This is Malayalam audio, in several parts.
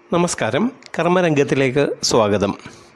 നമസ്കാരം കർമ്മരംഗത്തിലേക്ക് സ്വാഗതം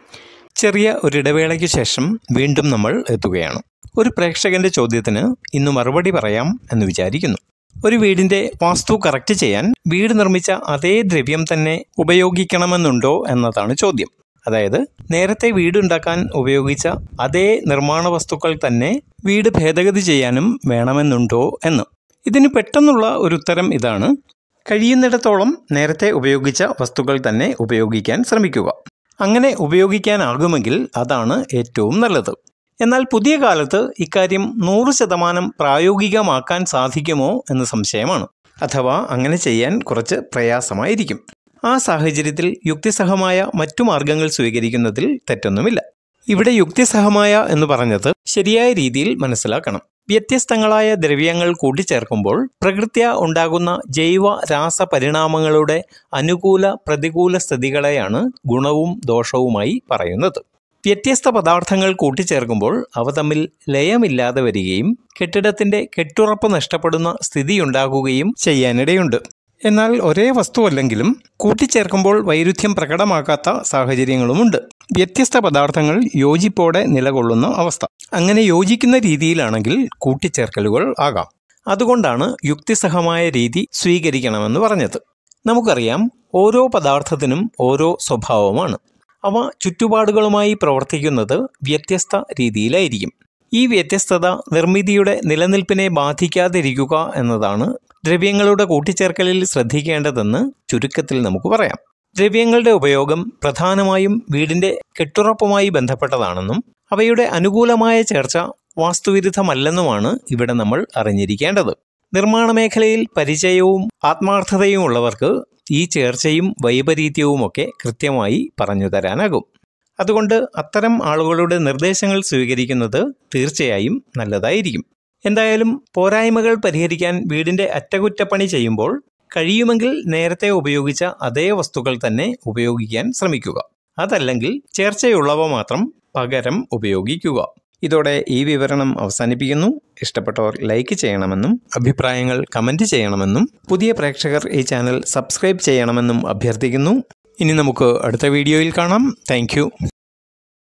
ചെറിയ ഒരിടവേളയ്ക്ക് ശേഷം വീണ്ടും നമ്മൾ എത്തുകയാണ് ഒരു പ്രേക്ഷകന്റെ ചോദ്യത്തിന് ഇന്ന് മറുപടി പറയാം എന്ന് വിചാരിക്കുന്നു ഒരു വീടിന്റെ വാസ്തു കറക്റ്റ് ചെയ്യാൻ വീട് നിർമ്മിച്ച അതേ ദ്രവ്യം തന്നെ ഉപയോഗിക്കണമെന്നുണ്ടോ എന്നതാണ് ചോദ്യം അതായത് നേരത്തെ വീടുണ്ടാക്കാൻ ഉപയോഗിച്ച അതേ നിർമ്മാണ വസ്തുക്കൾ തന്നെ വീട് ഭേദഗതി ചെയ്യാനും വേണമെന്നുണ്ടോ എന്ന് ഇതിന് പെട്ടെന്നുള്ള ഒരു ഉത്തരം ഇതാണ് കഴിയുന്നിടത്തോളം നേരത്തെ ഉപയോഗിച്ച വസ്തുക്കൾ തന്നെ ഉപയോഗിക്കാൻ ശ്രമിക്കുക അങ്ങനെ ഉപയോഗിക്കാനാകുമെങ്കിൽ അതാണ് ഏറ്റവും നല്ലത് എന്നാൽ പുതിയ കാലത്ത് ഇക്കാര്യം നൂറ് ശതമാനം പ്രായോഗികമാക്കാൻ സാധിക്കുമോ എന്ന് സംശയമാണ് അഥവാ അങ്ങനെ ചെയ്യാൻ കുറച്ച് പ്രയാസമായിരിക്കും ആ സാഹചര്യത്തിൽ യുക്തിസഹമായ മറ്റു മാർഗങ്ങൾ സ്വീകരിക്കുന്നതിൽ തെറ്റൊന്നുമില്ല ഇവിടെ യുക്തിസഹമായ എന്ന് പറഞ്ഞത് ശരിയായ രീതിയിൽ മനസ്സിലാക്കണം വ്യത്യസ്തങ്ങളായ ദ്രവ്യങ്ങൾ കൂട്ടിച്ചേർക്കുമ്പോൾ പ്രകൃത്യ ഉണ്ടാകുന്ന ജൈവ രാസ പരിണാമങ്ങളുടെ അനുകൂല പ്രതികൂല സ്ഥിതികളെയാണ് ഗുണവും ദോഷവുമായി പറയുന്നത് വ്യത്യസ്ത പദാർത്ഥങ്ങൾ കൂട്ടിച്ചേർക്കുമ്പോൾ അവ തമ്മിൽ ലയമില്ലാതെ വരികയും കെട്ടിടത്തിന്റെ കെട്ടുറപ്പ് നഷ്ടപ്പെടുന്ന സ്ഥിതിയുണ്ടാകുകയും ചെയ്യാനിടയുണ്ട് എന്നാൽ ഒരേ വസ്തുവല്ലെങ്കിലും കൂട്ടിച്ചേർക്കുമ്പോൾ വൈരുദ്ധ്യം പ്രകടമാക്കാത്ത സാഹചര്യങ്ങളുമുണ്ട് വ്യത്യസ്ത പദാർത്ഥങ്ങൾ യോജിപ്പോടെ നിലകൊള്ളുന്ന അവസ്ഥ അങ്ങനെ യോജിക്കുന്ന രീതിയിലാണെങ്കിൽ കൂട്ടിച്ചേർക്കലുകൾ ആകാം അതുകൊണ്ടാണ് യുക്തിസഹമായ രീതി സ്വീകരിക്കണമെന്ന് പറഞ്ഞത് നമുക്കറിയാം ഓരോ പദാർത്ഥത്തിനും ഓരോ സ്വഭാവമാണ് അവ ചുറ്റുപാടുകളുമായി പ്രവർത്തിക്കുന്നത് വ്യത്യസ്ത രീതിയിലായിരിക്കും ഈ വ്യത്യസ്തത നിർമ്മിതിയുടെ നിലനിൽപ്പിനെ ബാധിക്കാതിരിക്കുക എന്നതാണ് ദ്രവ്യങ്ങളുടെ കൂട്ടിച്ചേർക്കലിൽ ശ്രദ്ധിക്കേണ്ടതെന്ന് ചുരുക്കത്തിൽ നമുക്ക് പറയാം ദ്രവ്യങ്ങളുടെ ഉപയോഗം പ്രധാനമായും വീടിന്റെ കെട്ടുറപ്പുമായി ബന്ധപ്പെട്ടതാണെന്നും അവയുടെ അനുകൂലമായ ചേർച്ച വാസ്തുവിരുദ്ധമല്ലെന്നുമാണ് ഇവിടെ നമ്മൾ അറിഞ്ഞിരിക്കേണ്ടത് നിർമ്മാണ മേഖലയിൽ പരിചയവും ആത്മാർത്ഥതയും ഉള്ളവർക്ക് ഈ ചേർച്ചയും വൈപരീത്യവുമൊക്കെ കൃത്യമായി പറഞ്ഞു തരാനാകും അതുകൊണ്ട് അത്തരം ആളുകളുടെ നിർദ്ദേശങ്ങൾ സ്വീകരിക്കുന്നത് തീർച്ചയായും നല്ലതായിരിക്കും എന്തായാലും പോരായ്മകൾ പരിഹരിക്കാൻ വീടിന്റെ അറ്റകുറ്റപ്പണി ചെയ്യുമ്പോൾ കഴിയുമെങ്കിൽ നേരത്തെ ഉപയോഗിച്ച അതേ വസ്തുക്കൾ തന്നെ ഉപയോഗിക്കാൻ ശ്രമിക്കുക അതല്ലെങ്കിൽ ചേർച്ചയുള്ളവ മാത്രം പകരം ഉപയോഗിക്കുക ഇതോടെ ഈ വിവരണം അവസാനിപ്പിക്കുന്നു ഇഷ്ടപ്പെട്ടവർ ലൈക്ക് ചെയ്യണമെന്നും അഭിപ്രായങ്ങൾ കമൻറ്റ് ചെയ്യണമെന്നും പുതിയ പ്രേക്ഷകർ ഈ ചാനൽ സബ്സ്ക്രൈബ് ചെയ്യണമെന്നും അഭ്യർത്ഥിക്കുന്നു ഇനി നമുക്ക് അടുത്ത വീഡിയോയിൽ കാണാം താങ്ക്